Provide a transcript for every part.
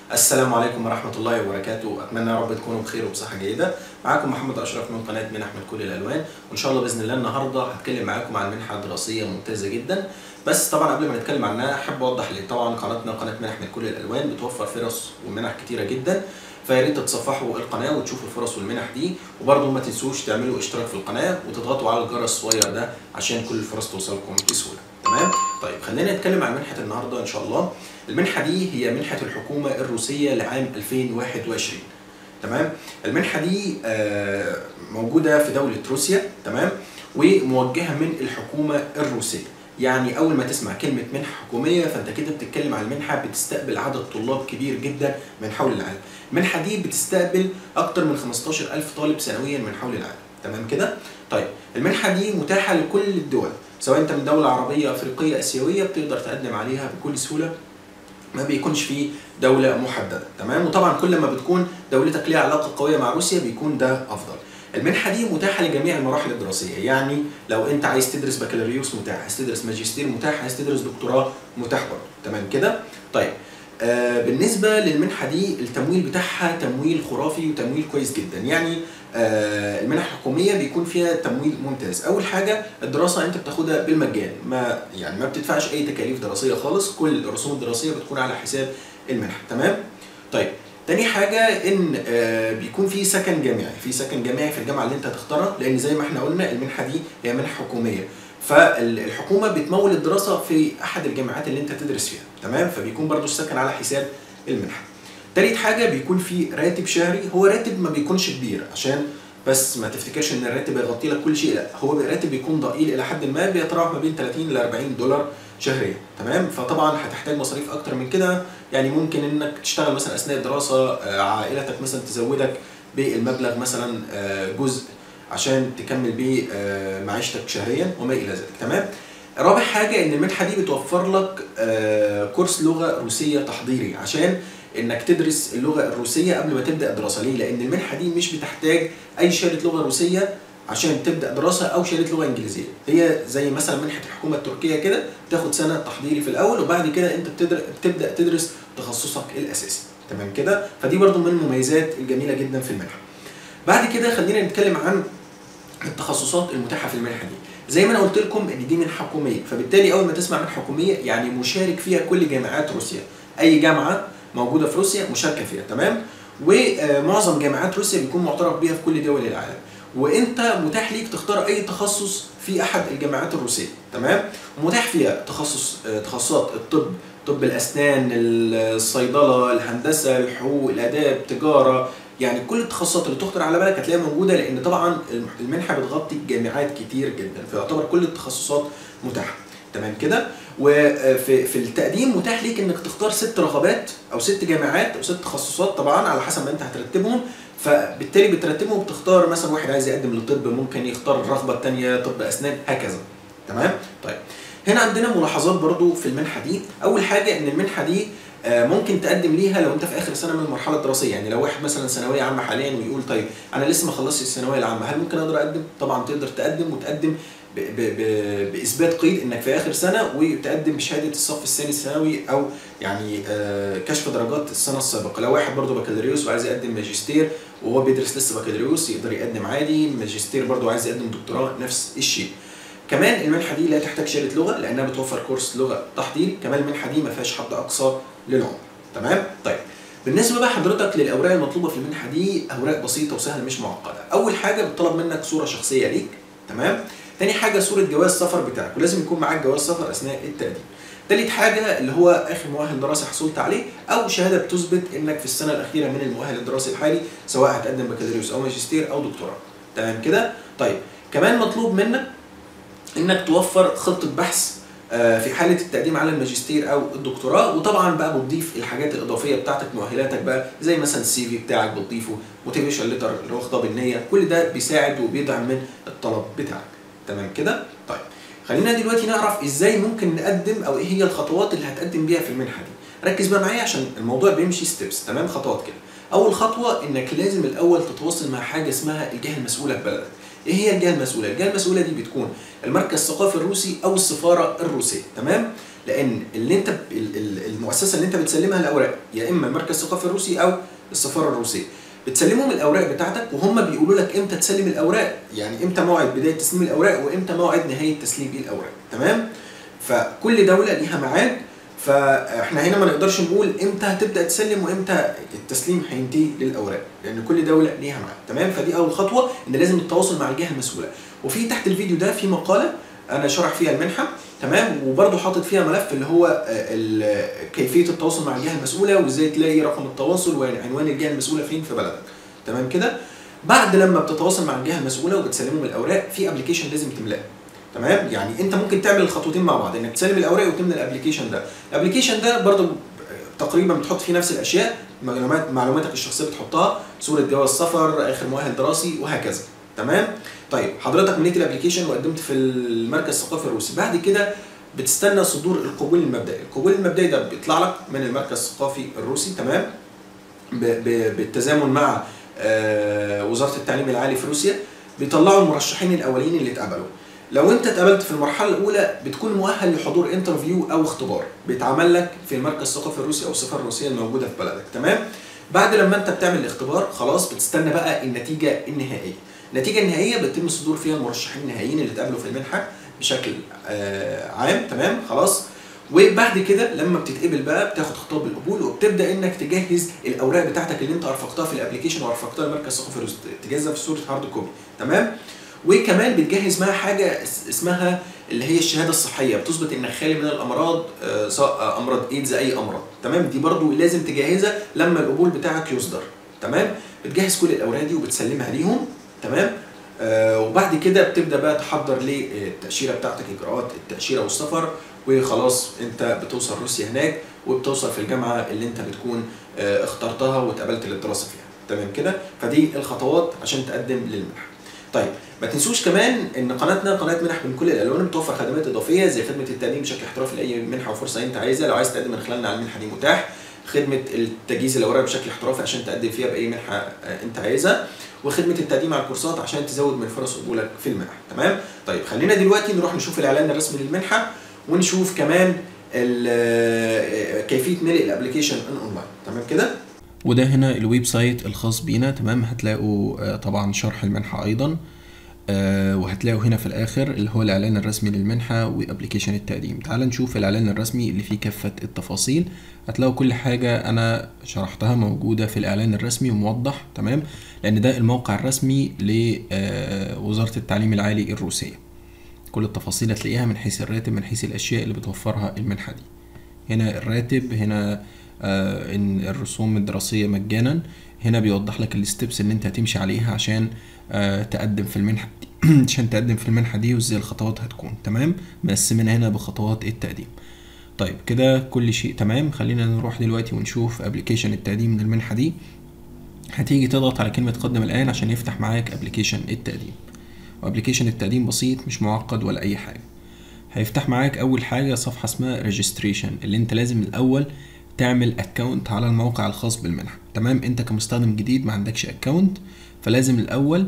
السلام عليكم ورحمة الله وبركاته أتمنى يا رب تكونوا بخير وبصحة جيدة معاكم محمد أشرف من قناة منح من كل الألوان وإن شاء الله بإذن الله النهاردة هتكلم معاكم عن منحة دراسية ممتازة جدا بس طبعا قبل ما نتكلم عنها أحب أوضح لي طبعا قناتنا قناة منح من كل الألوان بتوفر فرص ومنح كتيرة جدا فيا ريت تتصفحوا القناة وتشوفوا الفرص والمنح دي وبرضه ما تنسوش تعملوا اشتراك في القناة وتضغطوا على الجرس الصغير ده عشان كل الفرص توصلكم بسهولة تمام طيب خلينا نتكلم عن منحة النهارده إن شاء الله المنحة دي هي منحة الحكومة الروسية لعام 2021 تمام المنحة دي آه، موجودة في دولة روسيا تمام وموجهة من الحكومة الروسية يعني أول ما تسمع كلمة منحة حكومية فأنت كده بتتكلم عن المنحة بتستقبل عدد طلاب كبير جدا من حول العالم المنحة دي بتستقبل أكتر من 15 ألف طالب سنويا من حول العالم تمام كده؟ طيب المنحة دي متاحة لكل الدول سواء أنت من دولة عربية أفريقية آسيوية بتقدر تقدم عليها بكل سهولة ما بيكونش في دولة محددة تمام وطبعا كل ما بتكون دولتك ليها علاقة قوية مع روسيا بيكون ده أفضل المنحة دي متاحة لجميع المراحل الدراسية يعني لو أنت عايز تدرس بكالوريوس متاح عايز تدرس ماجستير متاح عايز تدرس دكتوراه متاح برضه تمام كده طيب آه بالنسبة للمنحة دي التمويل بتاعها تمويل خرافي وتمويل كويس جدا يعني آه المنح الحكومية بيكون فيها تمويل ممتاز أول حاجة الدراسة أنت بتاخدها بالمجان ما يعني ما بتدفعش أي تكاليف دراسية خالص كل الرسوم الدراسية بتكون على حساب المنحة تمام طيب تاني حاجة إن آه بيكون في سكن جامعي، في سكن جامعي في الجامعة اللي أنت هتختارها لأن زي ما إحنا قلنا المنحة دي هي منحة حكومية، فالحكومة بتمول الدراسة في أحد الجامعات اللي أنت تدرس فيها، تمام؟ فبيكون برضو السكن على حساب المنحة. تالت حاجة بيكون في راتب شهري، هو راتب ما بيكونش كبير عشان بس ما تفتكرش ان الراتب هيغطي لك كل شيء لا هو الراتب بيكون ضئيل الى حد ما بيتراوح ما بين 30 ل 40 دولار شهريا تمام فطبعا هتحتاج مصاريف اكتر من كده يعني ممكن انك تشتغل مثلا اثناء الدراسه آه، عائلتك مثلا تزودك بالمبلغ مثلا آه، جزء عشان تكمل بيه آه، معيشتك شهريا وما الى ذلك تمام رابع حاجه ان المنحه دي بتوفر لك آه، كورس لغه روسيه تحضيري عشان انك تدرس اللغه الروسيه قبل ما تبدا دراسه ليه لان المنحه دي مش بتحتاج اي شهاده لغه روسيه عشان تبدا دراسه او شهاده لغه انجليزيه هي زي مثلا منحه الحكومه التركيه كده تاخد سنه تحضيري في الاول وبعد كده انت بتدر- بتبدا تدرس تخصصك الاساسي تمام كده فدي برضو من المميزات الجميله جدا في المنحه بعد كده خلينا نتكلم عن التخصصات المتاحه في المنحه دي زي ما انا قلت لكم ان دي منحه حكوميه فبالتالي اول ما تسمع منحه حكوميه يعني مشارك فيها كل جامعات روسيا اي جامعه موجوده في روسيا مشاركه فيها تمام ومعظم جامعات روسيا بيكون معترف بيها في كل دول العالم وانت متاح ليك تختار اي تخصص في احد الجامعات الروسيه تمام متاح فيها تخصص آه، تخصصات الطب طب الاسنان الصيدله الهندسه الحقوق الاداب تجاره يعني كل التخصصات اللي تخطر على بالك هتلاقيها موجوده لان طبعا المنحه بتغطي جامعات كتير جدا فيعتبر كل التخصصات متاحه تمام كده وفي في التقديم متاح ليك انك تختار ست رغبات او ست جامعات او ست تخصصات طبعا على حسب ما انت هترتبهم فبالتالي بترتبهم وبتختار مثلا واحد عايز يقدم لطب ممكن يختار الرغبه الثانيه طب اسنان هكذا تمام طيب هنا عندنا ملاحظات برضو في المنحه دي اول حاجه ان المنحه دي آه، ممكن تقدم ليها لو انت في اخر سنه من المرحله الدراسيه يعني لو واحد مثلا ثانويه عامه حاليا ويقول طيب انا لسه ما خلصتش الثانويه العامه هل ممكن اقدر اقدم طبعا تقدر تقدم وتقدم ب ب ب باثبات قيد انك في اخر سنه وتقدم بشهاده الصف الثاني الثانوي او يعني آه، كشف درجات السنه السابقه لو واحد برضه بكالوريوس وعايز يقدم ماجستير وهو بيدرس لسه بكالوريوس يقدر يقدم عادي ماجستير برضه عايز يقدم دكتوراه نفس الشيء كمان المنحه دي لا تحتاج شهاده لغه لانها بتوفر كورس لغه تحضيري كمان المنحه دي ما فيهاش حد اقصى للعمر تمام طيب بالنسبه بقى حضرتك للاوراق المطلوبه في المنحه دي اوراق بسيطه وسهله مش معقده اول حاجه بتطلب منك صوره شخصيه ليك تمام تاني حاجه صوره جواز سفر بتاعك ولازم يكون معاك جواز سفر اثناء التقديم تالت حاجه اللي هو اخر مؤهل دراسي حصلت عليه او شهاده بتثبت انك في السنه الاخيره من المؤهل الدراسي الحالي سواء هتقدم بكالوريوس او ماجستير او دكتوراه تمام كده طيب كمان مطلوب منك انك توفر خطه بحث آه، في حاله التقديم على الماجستير او الدكتوراه وطبعا بقى بتضيف الحاجات الاضافيه بتاعتك مؤهلاتك بقى زي مثلا السي في بتاعك بتضيفه موتيفيشن ليتر اللي هو خطاب النيه كل ده بيساعد وبيدعم من الطلب بتاعك تمام كده طيب خلينا دلوقتي نعرف ازاي ممكن نقدم او ايه هي الخطوات اللي هتقدم بيها في المنحه دي ركز بقى معايا عشان الموضوع بيمشي ستيبس تمام خطوات كده اول خطوه انك لازم الاول تتواصل مع حاجه اسمها الجهه المسؤوله في بلدك ايه هي الجهه المسؤوله الجهه المسؤوله دي بتكون المركز الثقافي الروسي او السفاره الروسيه تمام لان اللي انت ال- ال- المؤسسه اللي انت بتسلمها الاوراق يا اما المركز الثقافي الروسي او السفاره الروسيه بتسلمهم الاوراق بتاعتك وهم بيقولوا لك امتى تسلم الاوراق يعني امتى موعد بدايه تسليم الاوراق وامتى موعد نهايه تسليم الاوراق تمام فكل دوله ليها ميعاد فاحنا هنا ما نقدرش نقول امتى هتبدا تسلم وامتى التسليم هينتهي للاوراق لان كل دوله ليها ميعاد تمام فدي اول خطوه ان لازم التواصل مع الجهه المسؤوله وفي تحت الفيديو ده في مقاله انا شرح فيها المنحه تمام وبرضه حاطط فيها ملف اللي هو آه، ال- كيفيه التواصل مع الجهه المسؤوله وازاي تلاقي رقم التواصل وعنوان الجهه المسؤوله فين في بلدك تمام كده بعد لما بتتواصل مع الجهه المسؤوله وبتسلمهم الاوراق في ابلكيشن لازم تملاه تمام يعني انت ممكن تعمل الخطوتين مع بعض انك تسلم الاوراق وتملى الابلكيشن ده الابلكيشن ده برضه تقريبا بتحط فيه نفس الاشياء معلومات معلوماتك الشخصيه بتحطها صوره جواز سفر اخر مؤهل دراسي وهكذا تمام طيب حضرتك مليت الابلكيشن وقدمت في المركز الثقافي الروسي بعد كده بتستنى صدور القبول المبدئي القبول المبدئي ده بيطلع لك من المركز الثقافي الروسي تمام ب- ب- بالتزامن مع آه، وزاره التعليم العالي في روسيا بيطلعوا المرشحين الاولين اللي اتقبلوا لو انت اتقبلت في المرحله الاولى بتكون مؤهل لحضور انترفيو او اختبار بيتعمل لك في المركز الثقافي الروسي او السفاره الروسيه الموجوده في بلدك تمام بعد لما انت بتعمل الاختبار خلاص بتستنى بقى النتيجه النهائيه النتيجه النهائيه بيتم الصدور فيها المرشحين النهائيين اللي اتقبلوا في المنحه بشكل آه عام تمام خلاص وبعد كده لما بتتقبل بقى بتاخد خطاب القبول وبتبدا انك تجهز الاوراق بتاعتك اللي انت ارفقتها في الابلكيشن وارفقتها للمركز الثقافي الروسي تجهزها في صوره هارد كوبي تمام وكمان بتجهز معاها حاجه اس- اسمها اللي هي الشهاده الصحيه بتثبت انك خالي من الامراض آه، سواء آه، امراض ايدز اي امراض تمام دي برضو لازم تجهزها لما القبول بتاعك يصدر تمام بتجهز كل الاوراق دي وبتسلمها ليهم تمام آه وبعد كده بتبدا بقى تحضر للتاشيره بتاعتك اجراءات التاشيره والسفر وخلاص انت بتوصل روسيا هناك وبتوصل في الجامعه اللي انت بتكون آه اخترتها واتقبلت للدراسه فيها تمام كده فدي الخطوات عشان تقدم للمنحه طيب ما تنسوش كمان ان قناتنا قناه منح من كل الالوان بتوفر خدمات اضافيه زي خدمه التقديم بشكل احترافي لاي منحه وفرصه انت عايزها لو عايز تقدم من خلالنا على المنحه دي متاح خدمه التجهيز الاوراق بشكل احترافي عشان تقدم فيها باي منحه آه، انت عايزها وخدمه التقديم على الكورسات عشان تزود من فرص قبولك في المنح تمام طيب خلينا دلوقتي نروح نشوف الاعلان الرسمي للمنحه ونشوف كمان ال- آه، كيفيه ملء الابلكيشن ان اونلاين تمام كده وده هنا الويب سايت الخاص بينا تمام هتلاقوا آه، طبعا شرح المنحة أيضا آه، وهتلاقوا هنا في الآخر اللي هو الإعلان الرسمي للمنحة وأبليكيشن التقديم تعال نشوف الإعلان الرسمي اللي فيه كافة التفاصيل هتلاقوا كل حاجة أنا شرحتها موجودة في الإعلان الرسمي وموضح تمام لأن ده الموقع الرسمي لوزارة التعليم العالي الروسية كل التفاصيل هتلاقيها من حيث الراتب من حيث الأشياء اللي بتوفرها المنحة دي هنا الراتب هنا آه ان الرسوم الدراسيه مجانا هنا بيوضح لك الستبس اللي انت هتمشي عليها عشان آه تقدم في المنحه دي عشان تقدم في المنحه دي وازاي الخطوات هتكون تمام مقسمينها هنا بخطوات التقديم طيب كده كل شيء تمام خلينا نروح دلوقتي ونشوف ابلكيشن التقديم للمنحه دي هتيجي تضغط على كلمه قدم الان عشان يفتح معاك ابلكيشن التقديم وابلكيشن التقديم بسيط مش معقد ولا اي حاجه هيفتح معاك اول حاجه صفحه اسمها ريجستريشن اللي انت لازم الاول تعمل اكونت على الموقع الخاص بالمنحه تمام انت كمستخدم جديد ما عندكش اكونت فلازم الاول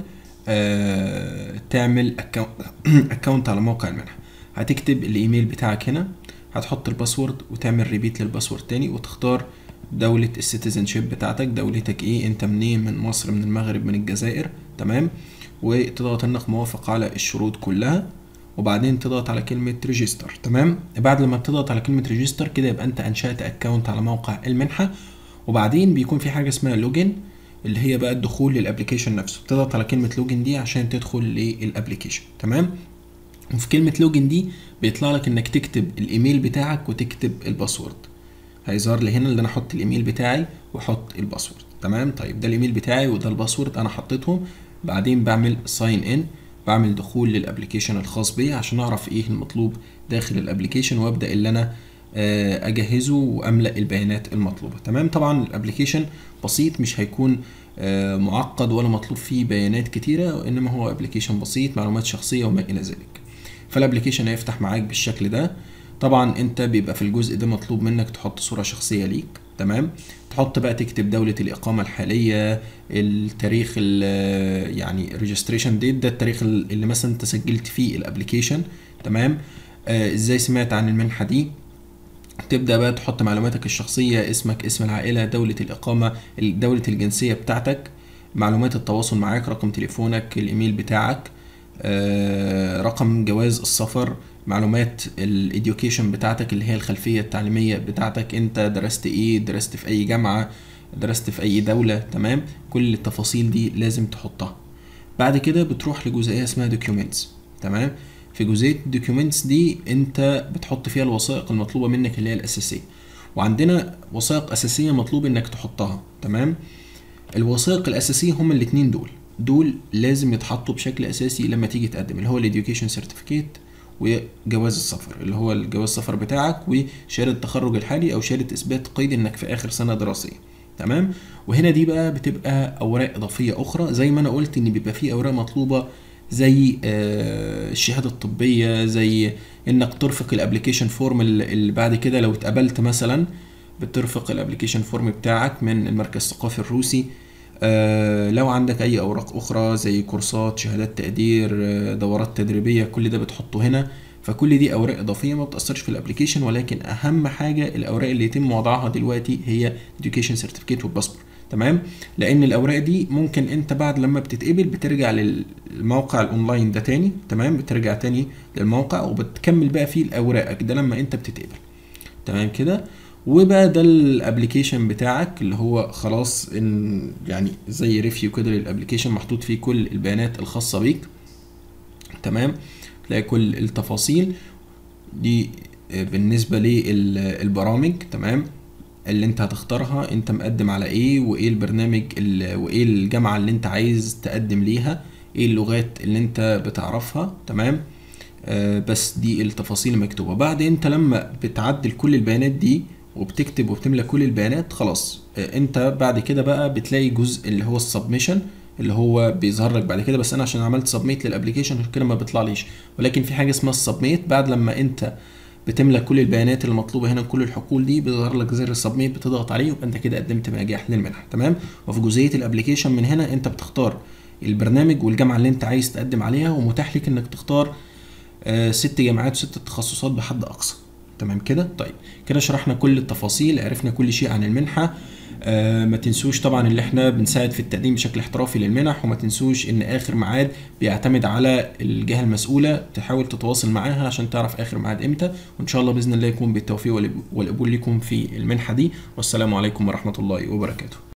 آه تعمل اكونت على موقع المنحه هتكتب الايميل بتاعك هنا هتحط الباسورد وتعمل ريبيت للباسورد تاني وتختار دولة السيتيزنشيب بتاعتك دولتك ايه انت منين من مصر من المغرب من الجزائر تمام وتضغط انك موافق على الشروط كلها وبعدين تضغط على كلمة ريجستر تمام بعد لما بتضغط على كلمة ريجستر كده يبقى انت انشأت اكونت على موقع المنحة وبعدين بيكون في حاجة اسمها لوجن اللي هي بقى الدخول للابلكيشن نفسه بتضغط على كلمة لوجن دي عشان تدخل للابلكيشن تمام وفي كلمة لوجن دي بيطلع لك انك تكتب الايميل بتاعك وتكتب الباسورد هيظهر لي هنا اللي انا احط الايميل بتاعي واحط الباسورد تمام طيب ده الايميل بتاعي وده الباسورد انا حطيتهم بعدين بعمل ساين ان بعمل دخول للابلكيشن الخاص بي عشان اعرف ايه المطلوب داخل الابلكيشن وابدا اللي انا اجهزه واملا البيانات المطلوبه تمام طبعا الابلكيشن بسيط مش هيكون معقد ولا مطلوب فيه بيانات كتيره انما هو ابلكيشن بسيط معلومات شخصيه وما الى ذلك فالابلكيشن هيفتح معاك بالشكل ده طبعا انت بيبقى في الجزء ده مطلوب منك تحط صوره شخصيه ليك تمام تحط بقى تكتب دولة الإقامة الحالية التاريخ ال- يعني ريجستريشن ديت ده التاريخ ال- اللي مثلا انت سجلت فيه الابليكيشن تمام آه ازاي سمعت عن المنحة دي تبدأ بقى تحط معلوماتك الشخصية اسمك اسم العائلة دولة الإقامة دولة الجنسية بتاعتك معلومات التواصل معاك رقم تليفونك الإيميل بتاعك آه، رقم جواز السفر معلومات الإديوكيشن بتاعتك اللي هي الخلفية التعليمية بتاعتك انت درست ايه درست في اي جامعة درست في اي دولة تمام كل التفاصيل دي لازم تحطها بعد كده بتروح لجزئية اسمها documents تمام في جزئية documents دي انت بتحط فيها الوثائق المطلوبة منك اللي هي الأساسية وعندنا وثائق أساسية مطلوب انك تحطها تمام الوثائق الأساسية هم الاتنين دول دول لازم يتحطوا بشكل أساسي لما تيجي تقدم اللي هو الإديوكيشن سيرتيفيكيت وجواز السفر اللي هو الجواز السفر بتاعك وشهادة التخرج الحالي أو شهادة إثبات قيد إنك في آخر سنة دراسية تمام وهنا دي بقى بتبقى أوراق إضافية أخرى زي ما أنا قلت إن بيبقى في أوراق مطلوبة زي آه، الشهادة الطبية زي إنك ترفق الأبليكيشن فورم اللي بعد كده لو اتقبلت مثلا بترفق الابليكيشن فورم بتاعك من المركز الثقافي الروسي آه لو عندك اي اوراق اخرى زي كورسات شهادات تقدير آه دورات تدريبيه كل ده بتحطه هنا فكل دي اوراق اضافيه ما بتاثرش في الابليكيشن ولكن اهم حاجه الاوراق اللي يتم وضعها دلوقتي هي education certificate والباسبور تمام لان الاوراق دي ممكن انت بعد لما بتتقبل بترجع للموقع الاونلاين ده تاني تمام بترجع تاني للموقع وبتكمل بقى فيه اوراقك ده لما انت بتتقبل تمام كده وبقى ده الابلكيشن بتاعك اللي هو خلاص ان يعني زي ريفيو كده للابلكيشن محطوط فيه كل البيانات الخاصه بيك تمام تلاقي كل التفاصيل دي بالنسبه للبرامج تمام اللي انت هتختارها انت مقدم على ايه وايه البرنامج ال- وايه الجامعه اللي انت عايز تقدم ليها ايه اللغات اللي انت بتعرفها تمام آه، بس دي التفاصيل المكتوبة بعد انت لما بتعدل كل البيانات دي وبتكتب وبتملى كل البيانات خلاص آه، انت بعد كده بقى بتلاقي جزء اللي هو السبمشن اللي هو بيظهر لك بعد كده بس انا عشان عملت سبميت للابلكيشن عشان كده ما بيطلعليش ولكن في حاجه اسمها السبميت بعد لما انت بتملى كل البيانات المطلوبه هنا كل الحقول دي بيظهر لك زر السبميت بتضغط عليه يبقى انت كده قدمت نجاح للمنحه تمام وفي جزئيه الابلكيشن من هنا انت بتختار البرنامج والجامعه اللي انت عايز تقدم عليها ومتاح لك انك تختار آه، ست جامعات وست تخصصات بحد اقصى تمام كده طيب كده شرحنا كل التفاصيل عرفنا كل شيء عن المنحه آه ما تنسوش طبعا اللي احنا بنساعد في التقديم بشكل احترافي للمنح وما تنسوش ان اخر ميعاد بيعتمد على الجهه المسؤوله تحاول تتواصل معاها عشان تعرف اخر ميعاد امتى وان شاء الله باذن الله يكون بالتوفيق والقبول لكم في المنحه دي والسلام عليكم ورحمه الله وبركاته